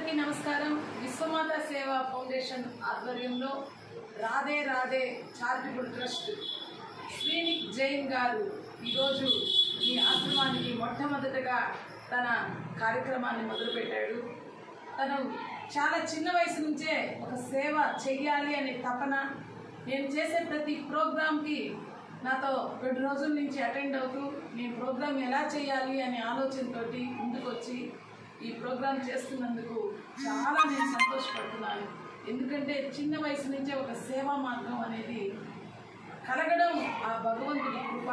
అందరికీ నమస్కారం విశ్వమాత సేవా ఫౌండేషన్ ఆధ్వర్యంలో రాధే రాధే చారిటబుల్ ట్రస్ట్ శ్రీనిక్ జైన్ గారు ఈరోజు ఈ ఆశ్రమానికి మొట్టమొదటగా తన కార్యక్రమాన్ని మొదలుపెట్టాడు తను చాలా చిన్న వయసు నుంచే ఒక సేవ చెయ్యాలి అనే తపన నేను చేసే ప్రతి ప్రోగ్రాంకి నాతో రెండు రోజుల నుంచి అటెండ్ అవుతూ నేను ప్రోగ్రాం ఎలా చేయాలి అనే ఆలోచనతోటి ముందుకొచ్చి ఈ ప్రోగ్రాం చేస్తున్నందుకు చాలా నేను సంతోషపడుతున్నాను ఎందుకంటే చిన్న వయసు నుంచే ఒక సేవా మార్గం అనేది కలగడం ఆ భగవంతుడి కృప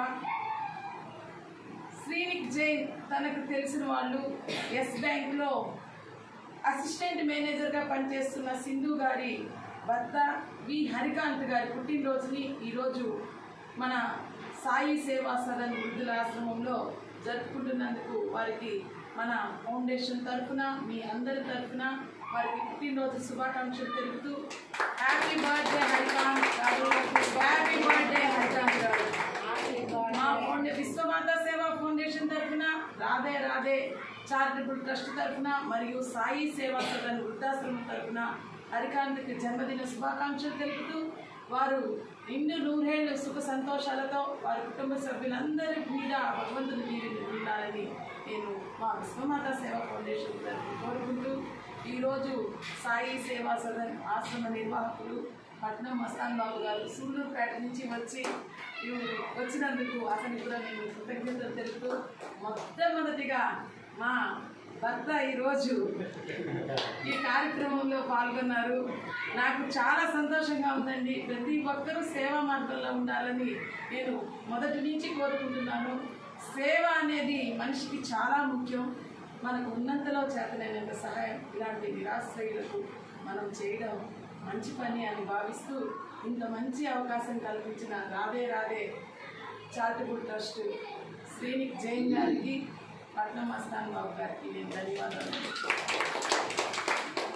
శ్రీనిక్ జైన్ తనకు తెలిసిన వాళ్ళు ఎస్ బ్యాంక్లో అసిస్టెంట్ మేనేజర్గా పనిచేస్తున్న సింధు గారి భర్త వి హరికాంత్ గారి పుట్టినరోజుని ఈరోజు మన సాయి సేవా సదన్ వృద్ధుల ఆశ్రమంలో జరుపుకుంటున్నందుకు వారికి మన ఫౌండేషన్ తరఫున మీ అందరి తరఫున వారికి పుట్టినరోజు శుభాకాంక్షలు తెలుపుతూ హ్యాపీ బర్త్డే హరికాంత్ గారు హ్యాపీ బర్త్డే హరికాంత్ గారు మా ఫౌండే విశ్వమాత సేవా ఫౌండేషన్ తరఫున రాధే రాధే చారిటబుల్ ట్రస్ట్ తరఫున మరియు సాయి సేవా సదన్ వృద్ధాశ్రమం తరఫున హరికాంత్కి జన్మదిన శుభాకాంక్షలు తెలుపుతూ వారు నిండు నూరేళ్లు సుఖ సంతోషాలతో వారి కుటుంబ సభ్యులందరి మీద భగవంతుని దీవిని ఉండాలని నేను మా విశ్వమాత సేవా ఫౌండేషన్ తరఫున కోరుకుంటూ ఈరోజు సాయి సేవా సదన్ ఆశ్రమ నిర్వాహకులు పట్నం మస్తాన్ బాబు గారు సూళ్ళూరుపేట నుంచి వచ్చి ఇవి వచ్చినందుకు అతనికి కూడా నేను కృతజ్ఞతలు తెలుపుతూ మొట్టమొదటిగా మా భర్త ఈరోజు ఈ కార్యక్రమంలో పాల్గొన్నారు నాకు చాలా సంతోషంగా ఉందండి ప్రతి ఒక్కరూ సేవా మార్గంలో ఉండాలని నేను మొదటి నుంచి కోరుకుంటున్నాను సేవ అనేది మనిషికి చాలా ముఖ్యం మనకు ఉన్నంతలో చేతనైనంత సహాయం ఇలాంటి నిరాశ్రయులకు మనం చేయడం మంచి పని అని భావిస్తూ ఇంత మంచి అవకాశం కల్పించిన రాధే రాధే చారిటబుల్ ట్రస్ట్ శ్రీనిక్ జైన్ గారికి పట్నం మస్తాన్ బాబు గారికి నేను ధన్యవాదాలు